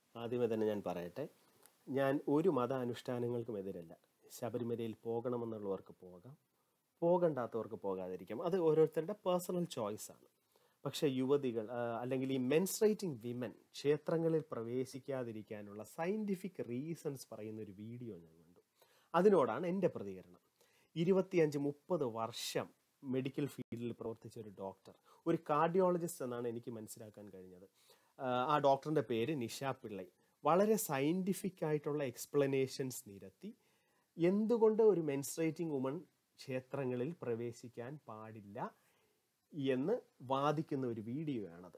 ആദ്യമേ തന്നെ ഞാൻ പറയട്ടെ ഞാൻ ഒരു മത അനുഷ്ഠാനങ്ങൾക്കും എതിരല്ല ശബരിമലയിൽ പോകണമെന്നുള്ളവർക്ക് പോകാം പോകണ്ടാത്തവർക്ക് പോകാതിരിക്കാം അത് ഓരോരുത്തരുടെ പേഴ്സണൽ ചോയ്സാണ് പക്ഷേ യുവതികൾ ആ, അല്ലെങ്കിൽ ഈ മെൻസ്ട്രേറ്റിംഗ് വിമൻ ക്ഷേത്രങ്ങളിൽ പ്രവേശിക്കാതിരിക്കാനുള്ള സയൻറ്റിഫിക് റീസൺസ് പറയുന്ന ഒരു വീഡിയോ ഞാൻ കണ്ടു അതിനോടാണ് എൻ്റെ പ്രതികരണം ഇരുപത്തിയഞ്ച് മുപ്പത് വർഷം മെഡിക്കൽ ഫീൽഡിൽ പ്രവർത്തിച്ച ഒരു ഡോക്ടർ ഒരു കാർഡിയോളജിസ്റ്റ് എന്നാണ് എനിക്ക് മനസ്സിലാക്കാൻ കഴിഞ്ഞത് ആ, ആ ഡോക്ടറിൻ്റെ പേര് നിഷ പിള്ളൈ വളരെ സയൻറ്റിഫിക് ആയിട്ടുള്ള എക്സ്പ്ലനേഷൻസ് നിരത്തി എന്തുകൊണ്ട് ഒരു മെൻസ്ട്രേറ്റിംഗ് വുമൺ ക്ഷേത്രങ്ങളിൽ പ്രവേശിക്കാൻ പാടില്ല എന്ന് വാദിക്കുന്ന ഒരു വീഡിയോ ആണത്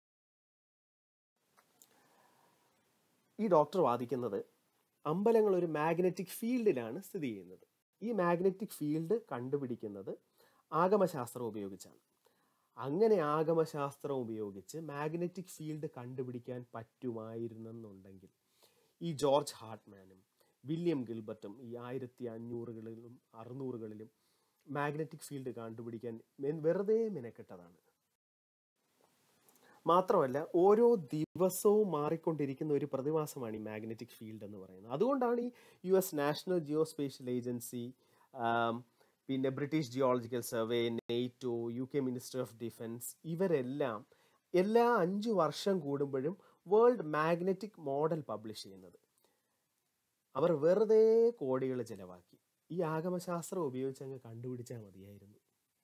ഈ ഡോക്ടർ വാദിക്കുന്നത് അമ്പലങ്ങൾ ഒരു മാഗ്നറ്റിക് ഫീൽഡിലാണ് സ്ഥിതി ചെയ്യുന്നത് ഈ മാഗ്നറ്റിക് ഫീൽഡ് കണ്ടുപിടിക്കുന്നത് ആഗമശാസ്ത്രം ഉപയോഗിച്ചാണ് അങ്ങനെ ആഗമശാസ്ത്രം ഉപയോഗിച്ച് മാഗ്നറ്റിക് ഫീൽഡ് കണ്ടുപിടിക്കാൻ പറ്റുമായിരുന്നെന്നുണ്ടെങ്കിൽ ഈ ജോർജ് ഹാർട്ട്മാനും വില്യം ഗിൽബർട്ടും ഈ ആയിരത്തി അഞ്ഞൂറുകളിലും അറുന്നൂറുകളിലും മാഗ്നറ്റിക് ഫീൽഡ് കണ്ടുപിടിക്കാൻ മെ- വെറുതെ മെനക്കെട്ടതാണ് മാത്രമല്ല ഓരോ ദിവസവും മാറിക്കൊണ്ടിരിക്കുന്ന ഒരു പ്രതിഭാസമാണ് ഈ മാഗ്നറ്റിക് ഫീൽഡ് എന്ന് പറയുന്നത് അതുകൊണ്ടാണ് ഈ U S national geospatial agency പിന്നെ British geological survey NATO U K minister of defence ഇവരെല്ലാം എല്ലാ അഞ്ച് വർഷം കൂടുമ്പോഴും വേൾഡ് മാഗ്നറ്റിക് മോഡൽ പബ്ലിഷ് ചെയ്യുന്നത് അവർ വെറുതെ കോടികൾ ചെലവാക്കി ഈ ആഗമശാസ്ത്രം ഉപയോഗിച്ച് അങ്ങ് കണ്ടുപിടിച്ചാൽ മതിയായിരുന്നു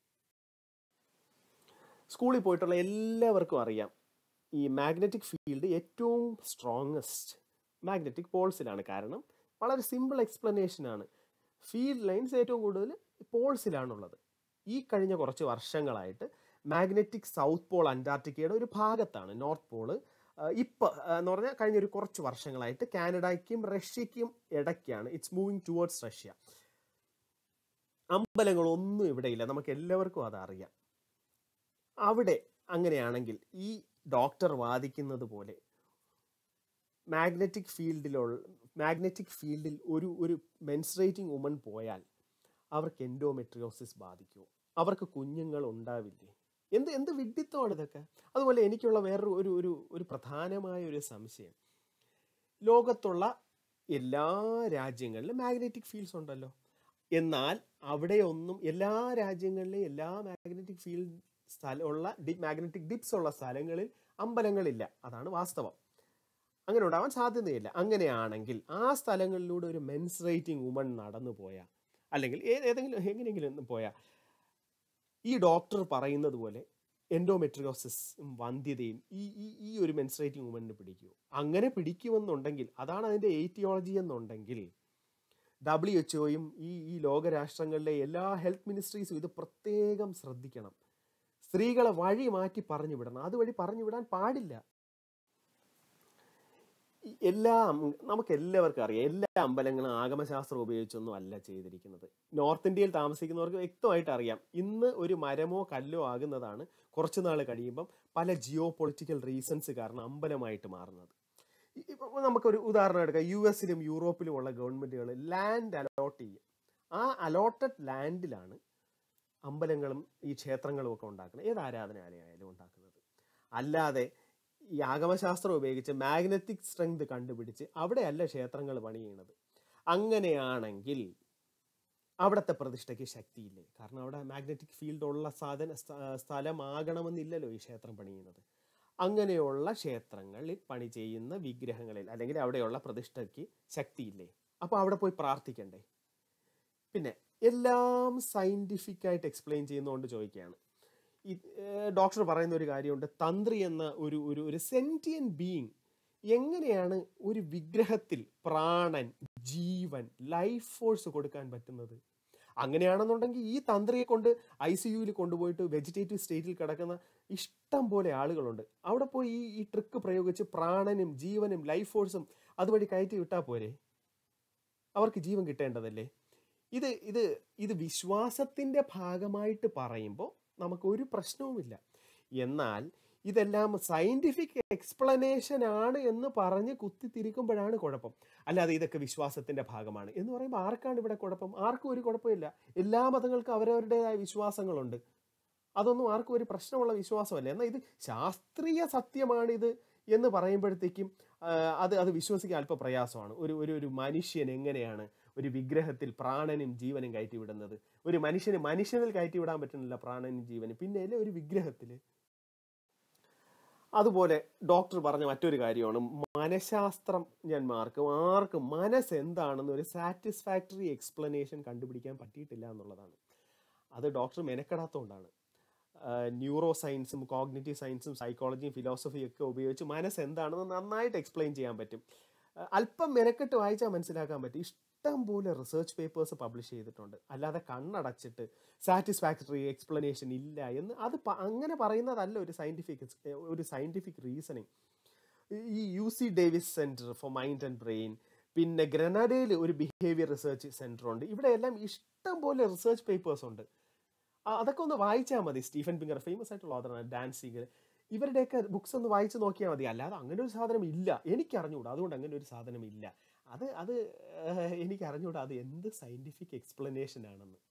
സ്കൂളിൽ പോയിട്ടുള്ള എല്ലാവർക്കും അറിയാം ഈ മാഗ്നറ്റിക് ഫീൽഡ് ഏറ്റവും സ്ട്രോങ്ങസ്റ്റ് മാഗ്നറ്റിക് പോൾസിലാണ് കാരണം വളരെ സിമ്പിൾ എക്സ്പ്ലനേഷൻ ആണ് ഫീൽഡ് ലൈൻസ് ഏറ്റവും കൂടുതൽ പോൾസിലാണുള്ളത് ഈ കഴിഞ്ഞ കുറച്ച് വർഷങ്ങളായിട്ട് മാഗ്നറ്റിക് സൗത്ത് പോൾ അന്റാർട്ടിക്കയുടെ ഒരു ഭാഗത്താണ് നോർത്ത് പോള് ഇപ്പം എന്ന് പറഞ്ഞാൽ കഴിഞ്ഞ ഒരു കുറച്ച് വർഷങ്ങളായിട്ട് കാനഡയ്ക്കും റഷ്യയ്ക്കും ഇടയ്ക്കാണ് ഇറ്റ്സ് മൂവിങ് ടുവേർഡ്സ് റഷ്യ അമ്പലങ്ങളൊന്നും ഇവിടെയില്ല നമുക്ക് എല്ലാവർക്കും അതറിയാം അവിടെ അങ്ങനെയാണെങ്കിൽ ഈ ഡോക്ടർ വാദിക്കുന്നത് പോലെ മാഗ്നറ്റിക് ഫീൽഡിലുള്ള മാഗ്നറ്റിക് ഫീൽഡിൽ ഒരു ഒരു മെൻസ്ട്രേറ്റിംഗ് വുമൺ പോയാൽ അവർക്ക് എൻഡോമെട്രിയോസിസ് ബാധിക്കുമോ അവർക്ക് കുഞ്ഞുങ്ങൾ ഉണ്ടാവില്ലേ എന്ത് എന്ത് വിഡ്ഢിത്തമാണ് ഇതൊക്കെ അതുപോലെ എനിക്കുള്ള വേറൊരു ഒരു ഒരു ഒരു പ്രധാനമായ ഒരു സംശയം ലോകത്തുള്ള എല്ലാ രാജ്യങ്ങളിലും മാഗ്നറ്റിക് ഫീൽഡ്സ് ഉണ്ടല്ലോ എന്നാൽ അവിടെയൊന്നും എല്ലാ രാജ്യങ്ങളിലെയും എല്ലാ മാഗ്നറ്റിക് ഫീൽഡ് സ്ഥലമുള്ള ഡി മാഗ്നറ്റിക് ഡിപ്സ് ഉള്ള സ്ഥലങ്ങളിൽ അമ്പലങ്ങളില്ല അതാണ് വാസ്തവം അങ്ങനെ ഉണ്ടാവാൻ സാധ്യതയില്ല അങ്ങനെയാണെങ്കിൽ ആ സ്ഥലങ്ങളിലൂടെ ഒരു മെൻസ്റേറ്റിംഗ് വുമൺ നടന്നു പോയാൽ അല്ലെങ്കിൽ ഏ- ഏതെങ്കിലും എങ്ങനെയെങ്കിലും പോയാൽ ഈ ഡോക്ടർ പറയുന്നത് പോലെ എൻഡോമെട്രിയോസിസും വന്ധ്യതയും ഈ ഈ ഈ ഒരു മെൻസ്ട്രേറ്റിംഗ് വുമണിന് പിടിക്കുമോ അങ്ങനെ പിടിക്കുമെന്നുണ്ടെങ്കിൽ അതാണ് അതിൻ്റെ എയ്റ്റിയോളജി എന്നുണ്ടെങ്കിൽ ഡബ്ല്യു എച്ച് ഒയും ഈ ഈ ലോകരാഷ്ട്രങ്ങളിലെ എല്ലാ ഹെൽത്ത് മിനിസ്ട്രീസും ഇത് പ്രത്യേകം ശ്രദ്ധിക്കണം സ്ത്രീകളെ വഴി മാറ്റി പറഞ്ഞു വിടണം അതുവഴി പറഞ്ഞു വിടാൻ പാടില്ല ഈ എല്ലാ അം- നമുക്ക് എല്ലാവർക്കും അറിയാം എല്ലാ അമ്പലങ്ങളും ആഗമശാസ്ത്രം ഉപയോഗിച്ചൊന്നും അല്ല ചെയ്തിരിക്കുന്നത് നോർത്ത് ഇന്ത്യയിൽ താമസിക്കുന്നവർക്ക് വ്യക്തമായിട്ട് അറിയാം ഇന്ന് ഒരു മരമോ കല്ലോ ആകുന്നതാണ് കുറച്ചു നാൾ കഴിയുമ്പം പല ജിയോ പൊളിറ്റിക്കൽ റീസൺസ് കാരണം അമ്പലമായിട്ട് മാറുന്നത് ഈ- ഇപ്പൊ നമുക്കൊരു ഉദാഹരണം എടുക്കാം യു എസിലും യൂറോപ്പിലും ഉള്ള ഗവൺമെന്റുകൾ ലാൻഡ് അലോട്ട് ചെയ്യും ആ അലോട്ടഡ് ലാൻഡിലാണ് അമ്പലങ്ങളും ഈ ക്ഷേത്രങ്ങളും ഒക്കെ ഉണ്ടാക്കുന്നത് ഏത് ആരാധനാലയമായാലും ഉണ്ടാക്കുന്നത് അല്ലാതെ ഈ ആഗമശാസ്ത്രം ഉപയോഗിച്ച് മാഗ്നറ്റിക് സ്ട്രെങ്ത് കണ്ടുപിടിച്ച് അവിടെയല്ല ക്ഷേത്രങ്ങൾ പണിയുന്നത് അങ്ങനെയാണെങ്കിൽ അവിടുത്തെ പ്രതിഷ്ഠയ്ക്ക് ശക്തിയില്ലേ കാരണം അവിടെ മാഗ്നറ്റിക് ഫീൽഡ് ഉള്ള സാധന സ്ഥ- സ്ഥലമാകണമെന്നില്ലല്ലോ ഈ ക്ഷേത്രം പണിയുന്നത് അങ്ങനെയുള്ള ക്ഷേത്രങ്ങളിൽ പണി ചെയ്യുന്ന വിഗ്രഹങ്ങളിൽ അല്ലെങ്കിൽ അവിടെയുള്ള പ്രതിഷ്ഠയ്ക്ക് ശക്തിയില്ലേ അപ്പോൾ അവിടെ പോയി പ്രാർത്ഥിക്കണ്ടേ പിന്നെ എല്ലാം സയൻറ്റിഫിക് ആയിട്ട് എക്സ്പ്ലെയിൻ ചെയ്യുന്നതുകൊണ്ട് ചോദിക്കുകയാണ് ഈ ഡോക്ടർ പറയുന്ന ഒരു കാര്യമുണ്ട് തന്ത്രി എന്ന ഒരു ഒരു ഒരു സെന്റിയൻ ബീയിങ് എങ്ങനെയാണ് ഒരു വിഗ്രഹത്തിൽ പ്രാണൻ ജീവൻ ലൈഫ് ഫോഴ്സ് കൊടുക്കാൻ പറ്റുന്നത് അങ്ങനെയാണെന്നുണ്ടെങ്കിൽ ഈ തന്ത്രിയെ കൊണ്ട് ഐ സി യുവിൽ കൊണ്ടുപോയിട്ട് വെജിറ്റേറ്റീവ് സ്റ്റേറ്റിൽ കിടക്കുന്ന ഇഷ്ടം പോലെ ആളുകളുണ്ട് അവിടെ പോയി ഈ ഈ ട്രിക്ക് പ്രയോഗിച്ച് പ്രാണനും ജീവനും ലൈഫ് ഫോഴ്സും അതുവഴി കയറ്റി വിട്ടാൽ പോരെ അവർക്ക് ജീവൻ കിട്ടേണ്ടതല്ലേ ഇത് ഇത് ഇത് വിശ്വാസത്തിൻ്റെ ഭാഗമായിട്ട് പറയുമ്പോൾ നമുക്ക് ഒരു പ്രശ്നവുമില്ല എന്നാൽ ഇതെല്ലാം സയൻറ്റിഫിക് എക്സ്പ്ലനേഷൻ ആണ് എന്ന് പറഞ്ഞ് കുത്തിത്തിരിക്കുമ്പോഴാണ് കുഴപ്പം അല്ലാതെ ഇതൊക്കെ വിശ്വാസത്തിൻ്റെ ഭാഗമാണ് എന്ന് പറയുമ്പോൾ ആർക്കാണ് ഇവിടെ കുഴപ്പം ആർക്കും ഒരു കുഴപ്പമില്ല എല്ലാ മതങ്ങൾക്കും അവരവരുടേതായ വിശ്വാസങ്ങളുണ്ട് അതൊന്നും ആർക്കും ഒരു പ്രശ്നമുള്ള വിശ്വാസമല്ല എന്നാൽ ഇത് ശാസ്ത്രീയ സത്യമാണിത് എന്ന് പറയുമ്പോഴത്തേക്കും ആ, അത് അത് വിശ്വസിക്കാൻ അല്പ പ്രയാസമാണ് ഒരു ഒരു ഒരു മനുഷ്യൻ എങ്ങനെയാണ് ഒരു വിഗ്രഹത്തിൽ പ്രാണനും ജീവനും കയറ്റിവിടുന്നത് ഒരു മനുഷ്യന് മനുഷ്യനിൽ കയറ്റിവിടാൻ പറ്റുന്നില്ല പ്രാണനും ജീവനും പിന്നെ അല്ലേ ഒരു വിഗ്രഹത്തിൽ അതുപോലെ ഡോക്ടർ പറഞ്ഞ മറ്റൊരു കാര്യമാണ് മനഃശാസ്ത്രജ്ഞന്മാർക്ക് ആർക്കും മനസ്സ് എന്താണെന്ന് ഒരു സാറ്റിസ്ഫാക്ടറി എക്സ്പ്ലനേഷൻ കണ്ടുപിടിക്കാൻ പറ്റിയിട്ടില്ല എന്നുള്ളതാണ് അത് ഡോക്ടർ മെനക്കെടാത്തതുകൊണ്ടാണ് ന്യൂറോ സയൻസും കോഗ്നിറ്റീവ് സയൻസും സൈക്കോളജിയും ഫിലോസഫിയും ഒക്കെ ഉപയോഗിച്ച് മനസ്സ് എന്താണെന്ന് നന്നായിട്ട് എക്സ്പ്ലെയിൻ ചെയ്യാൻ പറ്റും ആ, അല്പം മെനക്കെട്ട് വായിച്ചാൽ മനസ്സിലാക്കാൻ പറ്റും ഇഷ്ടം പോലെ റിസർച്ച് പേപ്പേഴ്സ് പബ്ലിഷ് ചെയ്തിട്ടുണ്ട് അല്ലാതെ കണ്ണടച്ചിട്ട് സാറ്റിസ്ഫാക്ടറി എക്സ്പ്ലനേഷൻ ഇല്ല എന്ന് അത് പ- അങ്ങനെ പറയുന്നതല്ല ഒരു സയന്റിഫിക് ഒരു സയന്റിഫിക് റീസണിങ് ഈ U C Davis Center for mind and brain പിന്നെ ഗ്രനഡയിൽ ഒരു ബിഹേവിയർ റിസർച്ച് സെന്റർ ഉണ്ട് ഇവിടെ എല്ലാം ഇഷ്ടം പോലെ റിസർച്ച് പേപ്പേഴ്സ് ഉണ്ട് ആ, അതൊക്കെ ഒന്ന് വായിച്ചാൽ മതി സ്റ്റീഫൻ പിങ്കർ ഫേമസ് ആയിട്ടുള്ള ഓതറാണ് ഡാൻസിങ് ഇവരുടെയൊക്കെ ബുക്സ് ഒന്ന് വായിച്ച് നോക്കിയാൽ മതി അല്ലാതെ അങ്ങനെ ഒരു സാധനം ഇല്ല എനിക്ക് അറിഞ്ഞുകൂടാ അതുകൊണ്ട് അങ്ങനെ ഒരു സാധനം ഇല്ല അത് അത് ഏഹ്, എനിക്ക് അറിഞ്ഞുകൂടാ അത് എന്ത് സയന്റിഫിക് എക്സ്പ്ലനേഷൻ ആണെന്ന്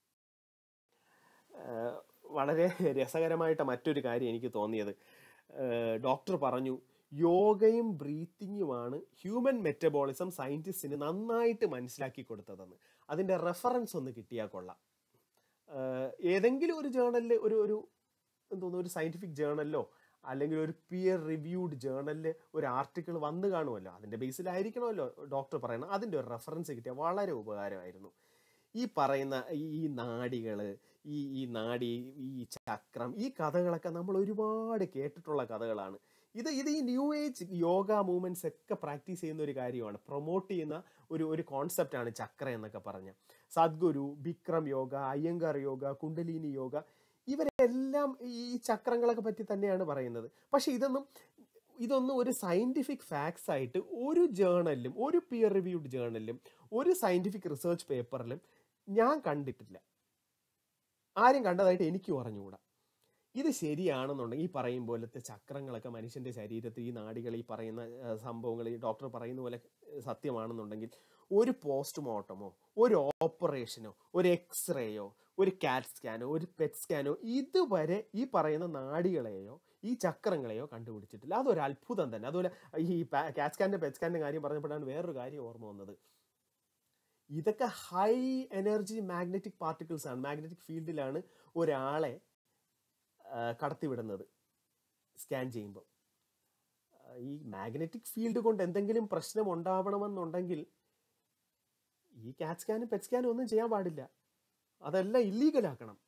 ഏഹ്, വളരെ രസകരമായിട്ട് മറ്റൊരു കാര്യം എനിക്ക് തോന്നിയത് ഡോക്ടർ പറഞ്ഞു യോഗയും ബ്രീത്തിങ്ങുമാണ് ഹ്യൂമൻ മെറ്റബോളിസം സയൻറ്റിസ്റ്റിന് നന്നായിട്ട് മനസ്സിലാക്കി കൊടുത്തതെന്ന് അതിൻ്റെ റെഫറൻസ് ഒന്ന് കിട്ടിയാൽ കൊള്ളാം ഏഹ്, ഏതെങ്കിലും ഒരു ജേണലിൽ ഒരു ഒരു എന്തോന്നു ഒരു സയന്റിഫിക് ജേണലിലോ അല്ലെങ്കിൽ ഒരു പിയർ റിവ്യൂഡ് ജേണലിൽ ഒരു ആർട്ടിക്കിൾ വന്നു കാണുമല്ലോ അതിൻ്റെ ബേസിലായിരിക്കണമല്ലോ ഡോക്ടർ പറയണം അതിൻ്റെ ഒരു റെഫറൻസ് കിട്ടിയാൽ വളരെ ഉപകാരമായിരുന്നു ഈ പറയുന്ന ഈ ഈ നാഡികൾ ഈ ഈ നാഡി ഈ ചക്രം ഈ കഥകളൊക്കെ നമ്മൾ ഒരുപാട് കേട്ടിട്ടുള്ള കഥകളാണ് ഇത് ഇത് ഈ ന്യൂ ഏജ് യോഗ മൂവ്മെന്റ്സ് ഒക്കെ പ്രാക്ടീസ് ചെയ്യുന്ന ഒരു കാര്യമാണ് പ്രൊമോട്ട് ചെയ്യുന്ന ഒരു ഒരു കോൺസെപ്റ്റാണ് ചക്ര എന്നൊക്കെ പറഞ്ഞ സദ്ഗുരു ബിക്രം യോഗ അയ്യങ്കാർ യോഗ കുണ്ടലിനി യോഗ ഇവരെല്ലാം ഈ ചക്രങ്ങളൊക്കെ പറ്റി തന്നെയാണ് പറയുന്നത് പക്ഷെ ഇതൊന്നും ഇതൊന്നും ഒരു സയന്റിഫിക് ഫാക്ട്സ് ആയിട്ട് ഒരു ജേണലിലും ഒരു പിയർ റിവ്യൂഡ് ജേണലിലും ഒരു സയന്റിഫിക് റിസർച്ച് പേപ്പറിലും ഞാൻ കണ്ടിട്ടില്ല ആരും കണ്ടതായിട്ട് എനിക്കും അറിഞ്ഞുകൂടാ ഇത് ശരിയാണെന്നുണ്ടെങ്കിൽ ഈ പറയും പോലത്തെ ചക്രങ്ങളൊക്കെ മനുഷ്യന്റെ ശരീരത്തിൽ ഈ നാടികൾ ഈ പറയുന്ന ആ, സംഭവങ്ങൾ ഈ ഡോക്ടർ പറയുന്ന പോലെ ആ, സത്യമാണെന്നുണ്ടെങ്കിൽ ഒരു പോസ്റ്റ്മോർട്ടമോ ഒരു ഓപ്പറേഷനോ ഒരു എക്സ്റേയോ ഒരു കാറ്റ് സ്കാനോ ഒരു പെറ്റ് സ്കാനോ ഇതുവരെ ഈ പറയുന്ന നാടികളെയോ ഈ ചക്രങ്ങളെയോ കണ്ടുപിടിച്ചിട്ടില്ല അതൊരു അത്ഭുതം തന്നെ അതുപോലെ ഈ കാറ്റ് സ്കാനിന്റെ പെറ്റ് സ്കാനിന്റെ കാര്യം പറഞ്ഞപ്പോഴാണ് വേറൊരു കാര്യം ഓർമ്മ വന്നത് ഇതൊക്കെ ഹൈ എനർജി മാഗ്നറ്റിക് പാർട്ടിക്കിൾസ് ആണ് മാഗ്നറ്റിക് ഫീൽഡിലാണ് ഒരാളെ ആ, കടത്തിവിടുന്നത് സ്കാൻ ചെയ്യുമ്പോൾ ആ, ഈ മാഗ്നറ്റിക് ഫീൽഡ് കൊണ്ട് എന്തെങ്കിലും പ്രശ്നം ഉണ്ടാവണമെന്നുണ്ടെങ്കിൽ ഈ കാറ്റ് സ്കാനും പെറ്റ് സ്കാനും ഒന്നും ചെയ്യാൻ പാടില്ല അതെല്ലാം ഇല്ലീഗലാക്കണം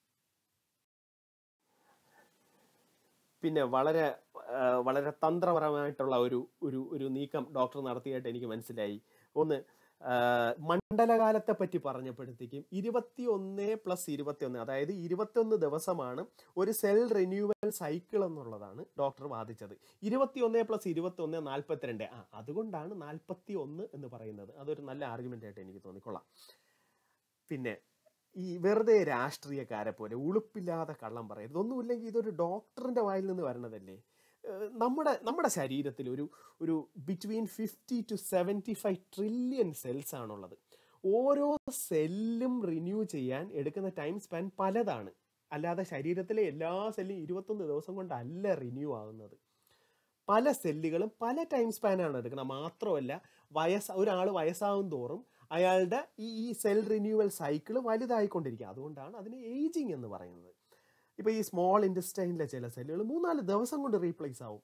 പിന്നെ വളരെ ആ, വളരെ തന്ത്രപരമായിട്ടുള്ള ഒരു ഒരു ഒരു നീക്കം ഡോക്ടർ നടത്തിയായിട്ട് എനിക്ക് മനസ്സിലായി ഒന്ന് ആ, മണ്ഡലകാലത്തെ പറ്റി പറഞ്ഞപ്പോഴത്തേക്കും ഇരുപത്തി ഒന്ന് പ്ലസ് ഇരുപത്തി ഒന്ന് അതായത് ഇരുപത്തിയൊന്ന് ദിവസമാണ് ഒരു സെൽ റിന്യൂവൽ സൈക്കിൾ എന്നുള്ളതാണ് ഡോക്ടർ വാദിച്ചത് ഇരുപത്തി ഒന്ന് പ്ലസ് ഇരുപത്തി ഒന്ന് നാൽപ്പത്തിരണ്ട് ആ അതുകൊണ്ടാണ് നാൽപ്പത്തി ഒന്ന് എന്ന് പറയുന്നത് അതൊരു നല്ല ആർഗ്യുമെന്റ് ആയിട്ട് എനിക്ക് തോന്നിക്കൊള്ളാം പിന്നെ ഈ വെറുതെ രാഷ്ട്രീയക്കാരെ പോലെ ഉളുപ്പില്ലാതെ കള്ളം പറയരുത് ഒന്നുമില്ലെങ്കിൽ ഇതൊരു ഡോക്ടറിന്റെ വായിൽ നിന്ന് വരണതല്ലേ ഏഹ് നമ്മുടെ നമ്മുടെ ശരീരത്തിൽ ഒരു ഒരു between fifty to seventy five trillion cells ആണുള്ളത് ഓരോ സെല്ലും റിന്യൂ ചെയ്യാൻ എടുക്കുന്ന ടൈം സ്പാൻ പലതാണ് അല്ലാതെ ശരീരത്തിലെ എല്ലാ സെല്ലും ഇരുപത്തൊന്ന് ദിവസം കൊണ്ടല്ല റിന്യൂ ആകുന്നത് പല സെല്ലുകളും പല ടൈം സ്പാനാണ് എടുക്കുന്നത് മാത്രമല്ല വയസ്സ് ഒരാൾ വയസ്സാവും തോറും അയാളുടെ ഈ ഈ സെൽ റിന്യൂവൽ സൈക്കിൾ വലുതായിക്കൊണ്ടിരിക്കുക അതുകൊണ്ടാണ് അതിന് ഏജിങ് എന്ന് പറയുന്നത് ഇപ്പോൾ ഈ സ്മോൾ ഇൻഡസ്റ്റൈനിലെ ചില സെല്ലുകൾ മൂന്നാല് ദിവസം കൊണ്ട് റീപ്ലേസ് ആവും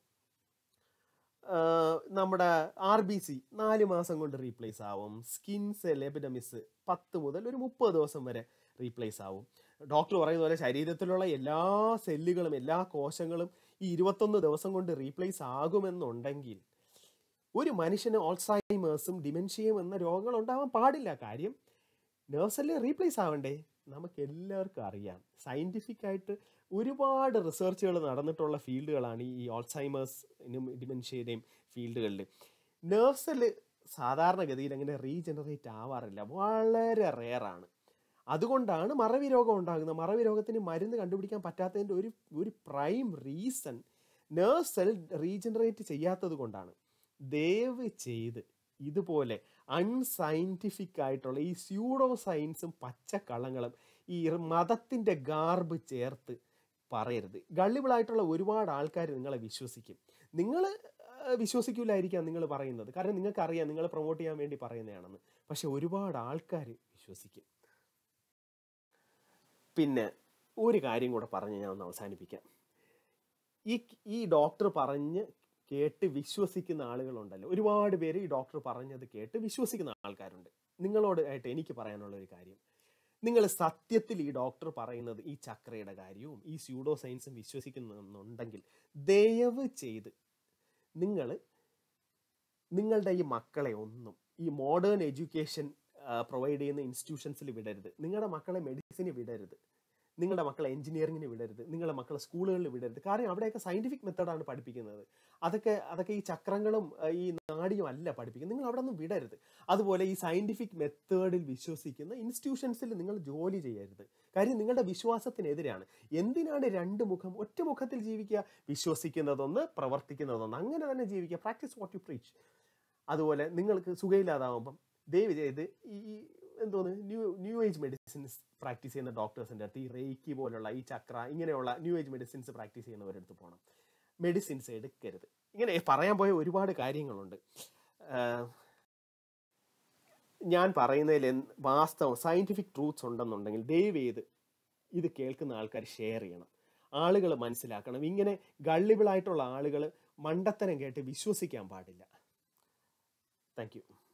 ആഹ് നമ്മുടെ ആർ ബി സി നാല് മാസം കൊണ്ട് റീപ്ലേസ് ആവും സ്കിൻ സെൽ എപിഡമിസ് പത്ത് മുതൽ ഒരു മുപ്പത് ദിവസം വരെ റീപ്ലേസ് ആവും ഡോക്ടർ പറയുന്ന പോലെ ശരീരത്തിലുള്ള എല്ലാ സെല്ലുകളും എല്ലാ കോശങ്ങളും ഈ ഇരുപത്തൊന്ന് ദിവസം കൊണ്ട് റീപ്ലേസ് ആകുമെന്നുണ്ടെങ്കിൽ ഒരു മനുഷ്യന് ഓൾസൈമേഴ്സും ഡിമെൻഷ്യയും എന്ന രോഗങ്ങൾ ഉണ്ടാവാൻ പാടില്ല കാര്യം നേഴ്സല്ലേ റീപ്ലേസ് ആവണ്ടേ നമുക്ക് എല്ലാവർക്കും അറിയാം സയൻറ്റിഫിക് ആയിട്ട് ഒരുപാട് റിസർച്ചുകൾ നടന്നിട്ടുള്ള ഫീൽഡുകളാണ് ഈ ഓൾസൈമേഴ്സിനും ഡിമെൻഷ്യയുടെയും ഫീൽഡുകളിൽ നേഴ്സല് സാധാരണഗതിയിൽ അങ്ങനെ റീജനറേറ്റ് ആവാറില്ല വളരെ റെയറാണ് അതുകൊണ്ടാണ് മറവി രോഗം ഉണ്ടാകുന്നത് മറവി രോഗത്തിന് മരുന്ന് കണ്ടുപിടിക്കാൻ പറ്റാത്തതിൻ്റെ ഒരു ഒരു prime reason nerves cell regenerate ചെയ്യാത്തത് കൊണ്ടാണ് ദയവ് ചെയ്ത് ഇതുപോലെ അൺസയൻറ്റിഫിക് ആയിട്ടുള്ള ഈ സ്യൂഡോ സയൻസും പച്ചക്കള്ളങ്ങളും ഈ മതത്തിൻ്റെ ഗാർബ് ചേർത്ത് പറയരുത് ഗള്ളിബിളായിട്ടുള്ള ഒരുപാട് ആൾക്കാർ നിങ്ങളെ വിശ്വസിക്കും നിങ്ങൾ വിശ്വസിക്കില്ലായിരിക്കാം നിങ്ങൾ പറയുന്നത് കാരണം നിങ്ങൾക്ക് അറിയാം നിങ്ങൾ പ്രൊമോട്ട് ചെയ്യാൻ വേണ്ടി പറയുന്നതാണെന്ന് പക്ഷെ ഒരുപാട് ആൾക്കാർ വിശ്വസിക്കും പിന്നെ ഒരു കാര്യം കൂടെ പറഞ്ഞ് ഞാൻ ഒന്ന് അവസാനിപ്പിക്കാം ഈ ഈ ഡോക്ടർ പറഞ്ഞ് കേട്ട് വിശ്വസിക്കുന്ന ആളുകളുണ്ടല്ലോ ഒരുപാട് പേര് ഈ ഡോക്ടർ പറഞ്ഞത് കേട്ട് വിശ്വസിക്കുന്ന ആൾക്കാരുണ്ട് നിങ്ങളോട് ആയിട്ട് എനിക്ക് പറയാനുള്ള ഒരു കാര്യം നിങ്ങൾ സത്യത്തിൽ ഈ ഡോക്ടർ പറയുന്നത് ഈ ചക്രയുടെ കാര്യവും ഈ സ്യൂഡോ സയൻസും വിശ്വസിക്കുന്നുണ്ടെങ്കിൽ ദയവ് ചെയ്ത് നിങ്ങൾ നിങ്ങളുടെ ഈ മക്കളെ ഒന്നും ഈ മോഡേൺ എഡ്യൂക്കേഷൻ പ്രൊവൈഡ് ചെയ്യുന്ന ഇൻസ്റ്റിറ്റ്യൂഷൻസിൽ വിടരുത് നിങ്ങളുടെ മക്കളെ മെഡിസിന് വിടരുത് നിങ്ങളുടെ മക്കളെ എഞ്ചിനീയറിങ്ങിന് വിടരുത് നിങ്ങളുടെ മക്കളെ സ്കൂളുകളിൽ വിടരുത് കാരണം അവിടെയൊക്കെ സയന്റിഫിക് മെത്തഡാണ് പഠിപ്പിക്കുന്നത് അതൊക്കെ അതൊക്കെ ഈ ചക്രങ്ങളും ആ, ഈ നാടിയും അല്ല പഠിപ്പിക്കുന്നത് നിങ്ങൾ അവിടെ നിന്ന് വിടരുത് അതുപോലെ ഈ സയന്റിഫിക് മെത്തേഡിൽ വിശ്വസിക്കുന്ന ഇൻസ്റ്റിറ്റ്യൂഷൻസിൽ നിങ്ങൾ ജോലി ചെയ്യരുത് കാര്യം നിങ്ങളുടെ വിശ്വാസത്തിനെതിരാണ് എന്തിനാണ് രണ്ട് മുഖം ഒറ്റ മുഖത്തിൽ ജീവിക്കുക വിശ്വസിക്കുന്നതൊന്ന് പ്രവർത്തിക്കുന്നതൊന്ന് അങ്ങനെ തന്നെ ജീവിക്കുക പ്രാക്ടീസ് വാട്ട് യു പ്രീച്ച് അതുപോലെ നിങ്ങൾക്ക് സുഖമില്ലാതാവുമ്പം ദയവ് ചെയ്ത് ഈ ഈ എന്തോന്ന് new new age medicines practice ചെയ്യുന്ന ഡോക്ടേഴ്സിൻ്റെ അടുത്ത് ഈ റേക്കി പോലുള്ള ഈ ചക്ര ഇങ്ങനെയുള്ള ന്യൂ ഏജ് മെഡിസിൻസ് പ്രാക്ടീസ് ചെയ്യുന്നവരുടെ അടുത്ത് പോകണം മെഡിസിൻസ് എടുക്കരുത് ഇങ്ങനെ പറയാൻ പോയ ഒരുപാട് കാര്യങ്ങളുണ്ട് ആഹ് ഞാൻ പറയുന്നതിൽ എന്ത് വാസ്തവം സയൻറ്റിഫിക് ട്രൂത്ത്സ് ഉണ്ടെന്നുണ്ടെങ്കിൽ ദയവ് ചെയ്ത് ഇത് കേൾക്കുന്ന ആൾക്കാർ ഷെയർ ചെയ്യണം ആളുകൾ മനസ്സിലാക്കണം ഇങ്ങനെ ഗള്ളിബിളായിട്ടുള്ള ആളുകൾ മണ്ടത്തരം കേട്ട് വിശ്വസിക്കാൻ പാടില്ല താങ്ക് യു